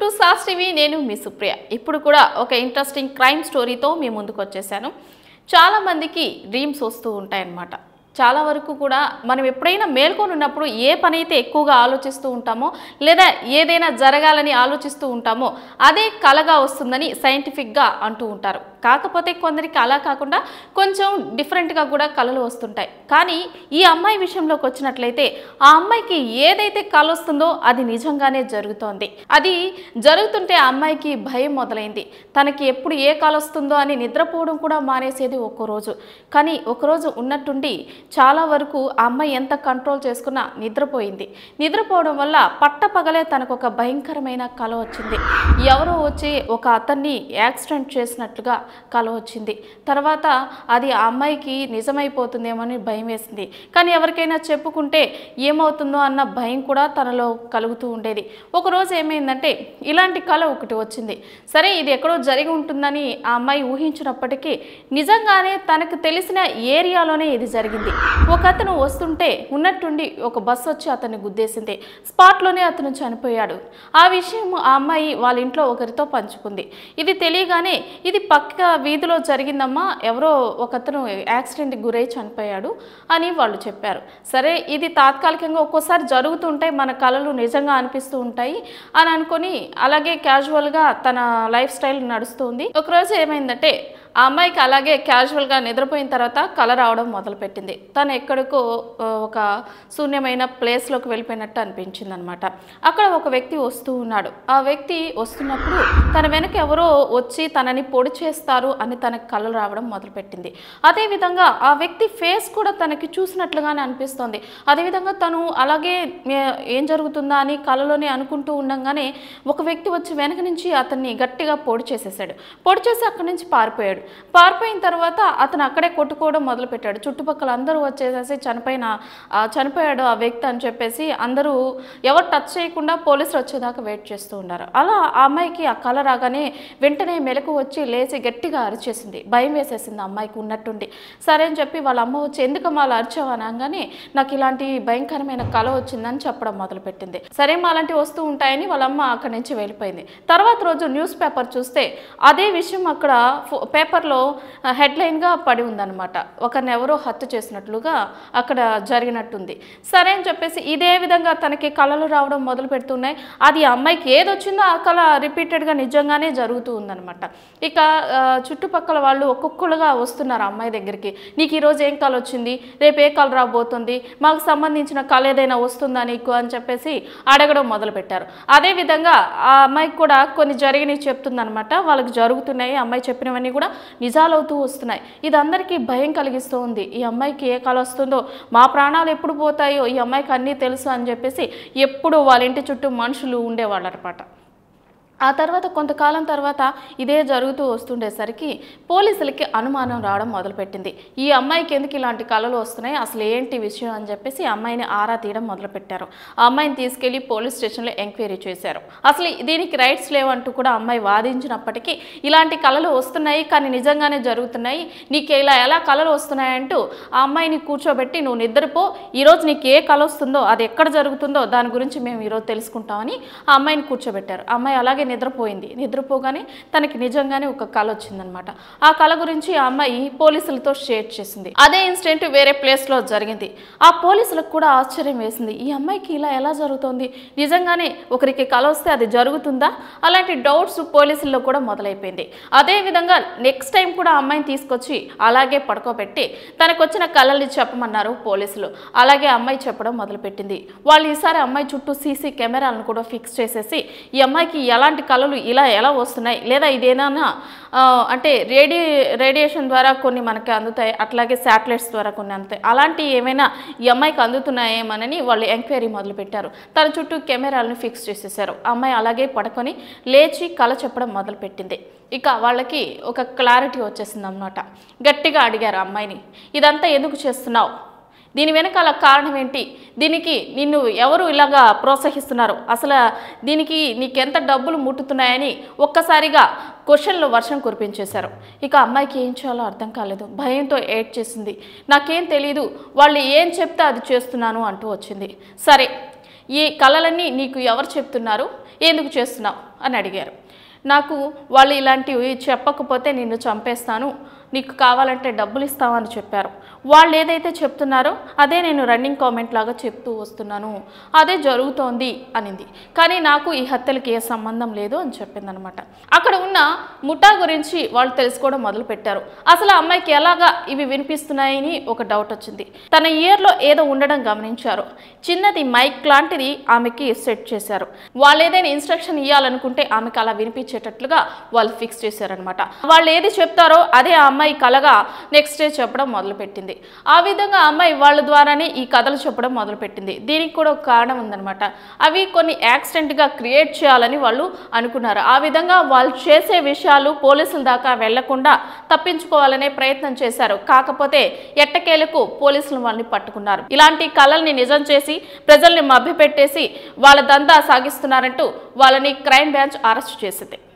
to sauce TV నేను మీ సుప్రియ ఇప్పుడు కూడా ఒక ఇంట్రెస్టింగ్ క్రైమ్ స్టోరీతో మీ ముందుకు వచ్చేసాను చాలా మందికి డ్రీమ్స్ వస్తూ ఉంటాయన్నమాట చాలా వరకు కూడా మనం ఎప్పుడైనా మేల్కొని ఉన్నప్పుడు ఏ పని అయితే ఎక్కువగా ఆలోచిస్తూ ఉంటామో లేదా ఏదైనా జరగాలని ఆలోచిస్తూ ఉంటామో అదే కలగా వస్తుందని సైంటిఫిక్గా అంటూ ఉంటారు కాకపోతే కొందరికి అలా కాకుండా కొంచెం డిఫరెంట్గా కూడా కళలు వస్తుంటాయి కానీ ఈ అమ్మాయి విషయంలోకి వచ్చినట్లయితే ఆ అమ్మాయికి ఏదైతే కళ వస్తుందో అది నిజంగానే జరుగుతోంది అది జరుగుతుంటే ఆ అమ్మాయికి భయం మొదలైంది తనకి ఎప్పుడు ఏ కళ వస్తుందో అని నిద్రపోవడం కూడా మానేసేది ఒక్కో రోజు కానీ ఒకరోజు ఉన్నట్టుండి చాలా వరకు ఆ అమ్మాయి ఎంత కంట్రోల్ చేసుకున్నా నిద్రపోయింది నిద్రపోవడం వల్ల పట్టపగలే తనకు ఒక భయంకరమైన కళ వచ్చింది ఎవరో వచ్చి ఒక అతన్ని యాక్సిడెంట్ చేసినట్లుగా కళ వచ్చింది తర్వాత అది ఆ అమ్మాయికి నిజమైపోతుందేమో అని భయం వేసింది కానీ ఎవరికైనా చెప్పుకుంటే ఏమవుతుందో అన్న భయం కూడా తనలో కలుగుతూ ఉండేది ఒకరోజు ఏమైందంటే ఇలాంటి కళ ఒకటి వచ్చింది సరే ఇది ఎక్కడో జరిగి ఉంటుందని ఆ అమ్మాయి ఊహించినప్పటికీ నిజంగానే తనకు తెలిసిన ఏరియాలోనే ఇది జరిగింది ఒక అతను వస్తుంటే ఉన్నట్టుండి ఒక బస్సు వచ్చి అతన్ని గుద్దేసింది స్పాట్లోనే అతను చనిపోయాడు ఆ విషయం ఆ అమ్మాయి వాళ్ళ ఇంట్లో ఒకరితో పంచుకుంది ఇది తెలియగానే ఇది పక్క వీధిలో జరిగిందమ్మా ఎవరో ఒకతను యాక్సిడెంట్కి గురై చనిపోయాడు అని వాళ్ళు చెప్పారు సరే ఇది తాత్కాలికంగా ఒక్కోసారి జరుగుతుంటాయి మన కళలు నిజంగా అనిపిస్తూ ఉంటాయి అని అనుకొని అలాగే క్యాజువల్గా తన లైఫ్ స్టైల్ నడుస్తుంది ఒకరోజు ఏమైందంటే ఆ అమ్మాయికి అలాగే క్యాజువల్గా నిద్రపోయిన తర్వాత కళ రావడం మొదలుపెట్టింది తను ఎక్కడికో ఆ, ఒక శూన్యమైన ప్లేస్లోకి వెళ్ళిపోయినట్టు అనిపించింది అనమాట అక్కడ ఒక వ్యక్తి వస్తూ ఉన్నాడు ఆ వ్యక్తి వస్తున్నప్పుడు తన వెనక ఎవరో వచ్చి తనని పొడి చేస్తారు అని తనకు కళలు రావడం మొదలుపెట్టింది అదేవిధంగా ఆ వ్యక్తి ఫేస్ కూడా తనకి చూసినట్లుగానే అనిపిస్తోంది అదేవిధంగా తను అలాగే ఏ- ఏం జరుగుతుందా అని కళలోనే అనుకుంటూ ఉండగానే ఒక వ్యక్తి వచ్చి వెనక నుంచి అతన్ని గట్టిగా పొడి చేసేసాడు పొడి చేసి అక్కడి నుంచి పారిపోయాడు పారిపోయిన తర్వాత అతను అక్కడే కొట్టుకోవడం మొదలుపెట్టాడు చుట్టుపక్కల అందరూ వచ్చేసేసి చనిపోయిన ఆ, చనిపోయాడు ఆ వ్యక్తి అని చెప్పేసి అందరూ ఎవరు టచ్ చేయకుండా పోలీసులు వచ్చేదాకా వెయిట్ చేస్తూ ఉన్నారు అలా ఆ అమ్మాయికి ఆ కళ రాగానే వెంటనే మెలకు వచ్చి లేచి గట్టిగా అరిచేసింది భయం వేసేసింది ఆ అమ్మాయికి ఉన్నట్టుండి సరే అని చెప్పి వాళ్ళ అమ్మ వచ్చి ఎందుకమ్మా అలా అరిచావు అనగానే నాకు ఇలాంటి భయంకరమైన కళ వచ్చిందని చెప్పడం మొదలుపెట్టింది సరే మా అలాంటివి వస్తూ ఉంటాయని వాళ్ళ అమ్మ అక్కడి నుంచి వెళ్ళిపోయింది తర్వాత రోజు న్యూస్ పేపర్ చూస్తే అదే విషయం అక్కడ ఫో- పేపర్లో హెడ్లైన్గా పడి ఉందన్నమాట ఒకరిని ఎవరో హత్య చేసినట్లుగా అక్కడ జరిగినట్టుంది సరే అని చెప్పేసి ఇదే విధంగా తనకి కళలు రావడం మొదలు పెడుతున్నాయి అది ఆ అమ్మాయికి ఏది వచ్చిందో ఆ కళ రిపీటెడ్గా నిజంగానే జరుగుతూ ఉందన్నమాట ఇక ఆ, చుట్టుపక్కల వాళ్ళు ఒక్కొక్కరుగా వస్తున్నారు ఆ అమ్మాయి దగ్గరికి నీకు ఈరోజు ఏం కళ వచ్చింది రేపు ఏ కళ రాబోతుంది మాకు సంబంధించిన కళ ఏదైనా వస్తుందా నీకు అని చెప్పేసి అడగడం మొదలుపెట్టారు అదేవిధంగా ఆ అమ్మాయికి కూడా కొన్ని జరిగినవి చెప్తుందనమాట వాళ్ళకి జరుగుతున్నాయి ఆ అమ్మాయి చెప్పినవన్నీ కూడా నిజాలవుతూ వస్తున్నాయి ఇది అందరికీ భయం కలిగిస్తూ ఉంది ఈ అమ్మాయికి ఏ కళ వస్తుందో మా ప్రాణాలు ఎప్పుడు పోతాయో ఈ అమ్మాయికి అన్నీ తెలుసు అని చెప్పేసి ఎప్పుడు వాళ్ళ ఇంటి చుట్టూ మనుషులు ఉండేవాళ్ళు అనమాట ఆ తర్వాత కొంతకాలం తర్వాత ఇదే జరుగుతూ వస్తుండేసరికి పోలీసులకి అనుమానం రావడం మొదలుపెట్టింది ఈ అమ్మాయికి ఎందుకు ఇలాంటి కళలు వస్తున్నాయి అసలు ఏంటి విషయం అని చెప్పేసి ఆ అమ్మాయిని ఆరా తీయడం మొదలుపెట్టారు ఆ అమ్మాయిని తీసుకెళ్లి పోలీస్ స్టేషన్లో ఎంక్వైరీ చేశారు అసలు దీనికి రైట్స్ లేవంటూ కూడా అమ్మాయి వాదించినప్పటికీ ఇలాంటి కళలు వస్తున్నాయి కానీ నిజంగానే జరుగుతున్నాయి నీకు ఇలా ఎలా కళలు వస్తున్నాయంటూ ఆ అమ్మాయిని కూర్చోబెట్టి నువ్వు నిద్రపో ఈరోజు నీకు ఏ కళ వస్తుందో అది ఎక్కడ జరుగుతుందో దాని గురించి మేము ఈరోజు తెలుసుకుంటామని ఆ అమ్మాయిని కూర్చోబెట్టారు ఆ అమ్మాయి అలాగే నిద్రపోయింది నిద్రపోగానే తనకి నిజంగానే ఒక కళ వచ్చిందనమాట ఆ కళ గురించి ఆ అమ్మాయి పోలీసులతో షేర్ చేసింది అదే ఇన్సిడెంట్ వేరే ప్లేస్లో జరిగింది ఆ పోలీసులకు కూడా ఆశ్చర్యం వేసింది ఈ అమ్మాయికి ఇలా ఎలా జరుగుతోంది నిజంగానే ఒకరికి కళ వస్తే అది జరుగుతుందా అలాంటి డౌట్స్ పోలీసుల్లో కూడా మొదలైపోయింది అదేవిధంగా నెక్స్ట్ టైం కూడా ఆ అమ్మాయిని తీసుకొచ్చి అలాగే పడుకోబెట్టి తనకు వచ్చిన కళల్ని చెప్పమన్నారు పోలీసులు అలాగే ఆ అమ్మాయి చెప్పడం మొదలుపెట్టింది వాళ్ళు ఈసారి అమ్మాయి చుట్టూ సీసీ కెమెరాలను కూడా ఫిక్స్ చేసేసి ఈ అమ్మాయికి ఎలాంటి కళలు ఇలా ఎలా వస్తున్నాయి లేదా ఇదేనా అంటే రేడి రేడియేషన్ ద్వారా కొన్ని మనకి అందుతాయి అట్లాగే శాటిలైట్స్ ద్వారా కొన్ని అందుతాయి అలాంటి ఏమైనా ఈ అమ్మాయికి అందుతున్నాయేమోనని వాళ్ళు ఎంక్వైరీ మొదలుపెట్టారు తన చుట్టూ కెమెరాలను ఫిక్స్ చేసేసారు ఆ అమ్మాయి అలాగే పడుకొని లేచి కళ చెప్పడం మొదలుపెట్టింది ఇక వాళ్ళకి ఒక క్లారిటీ వచ్చేసింది అన్నమాట గట్టిగా అడిగారు ఆ అమ్మాయిని ఇదంతా ఎందుకు చేస్తున్నావు దీని వెనకాల కారణం ఏంటి దీనికి నిన్ను ఎవరు ఇలాగా ప్రోత్సహిస్తున్నారు అసలు దీనికి నీకెంత డబ్బులు ముట్టుతున్నాయని ఒక్కసారిగా క్వశ్చన్లు వర్షం కురిపించేశారు ఇక అమ్మాయికి ఏం చేయాలో అర్థం కాలేదు భయంతో ఏడ్ చేసింది నాకేం తెలీదు వాళ్ళు ఏం చెప్తే అది చేస్తున్నాను అంటూ వచ్చింది సరే ఈ కళలన్నీ నీకు ఎవరు చెప్తున్నారు ఎందుకు చేస్తున్నావు అని అడిగారు నాకు వాళ్ళు ఇలాంటివి చెప్పకపోతే నిన్ను చంపేస్తాను నీకు కావాలంటే డబ్బులు ఇస్తామని చెప్పారు వాళ్ళు ఏదైతే చెప్తున్నారో అదే నేను రన్నింగ్ కామెంట్ లాగా చెప్తూ వస్తున్నాను అదే జరుగుతోంది అనింది కానీ నాకు ఈ హత్యలకి ఏ సంబంధం లేదు అని చెప్పిందనమాట అక్కడ ఉన్న ముఠా గురించి వాళ్ళు తెలుసుకోవడం మొదలుపెట్టారు అసలు ఆ అమ్మాయికి ఎలాగా ఇవి వినిపిస్తున్నాయని ఒక డౌట్ వచ్చింది తన ఇయర్లో ఏదో ఉండడం గమనించారు చిన్నది మైక్ లాంటిది ఆమెకి సెట్ చేశారు వాళ్ళు ఏదైనా ఇన్స్ట్రక్షన్ ఇవ్వాలనుకుంటే ఆమెకి అలా వినిపించేటట్లుగా వాళ్ళు ఫిక్స్ చేశారనమాట వాళ్ళు ఏది చెప్తారో అదే ఆ అమ్మాయి కలగా నెక్స్ట్ డే చెప్పడం మొదలుపెట్టింది ఆ విధంగా ఆ అమ్మాయి వాళ్ళ ద్వారానే ఈ కథలు చెప్పడం మొదలుపెట్టింది దీనికి కూడా ఒక కారణం ఉందన్నమాట అవి కొన్ని యాక్సిడెంట్గా క్రియేట్ చేయాలని వాళ్ళు అనుకున్నారు ఆ విధంగా వాళ్ళు చేసే విషయాలు పోలీసుల దాకా వెళ్లకుండా తప్పించుకోవాలనే ప్రయత్నం చేశారు కాకపోతే ఎట్టకేలకు పోలీసులు వాళ్ళని పట్టుకున్నారు ఇలాంటి కళల్ని నిజం చేసి ప్రజల్ని మభ్యపెట్టేసి వాళ్ళ దందా సాగిస్తున్నారంటూ వాళ్ళని క్రైమ్ బ్రాంచ్ అరెస్ట్ చేసింది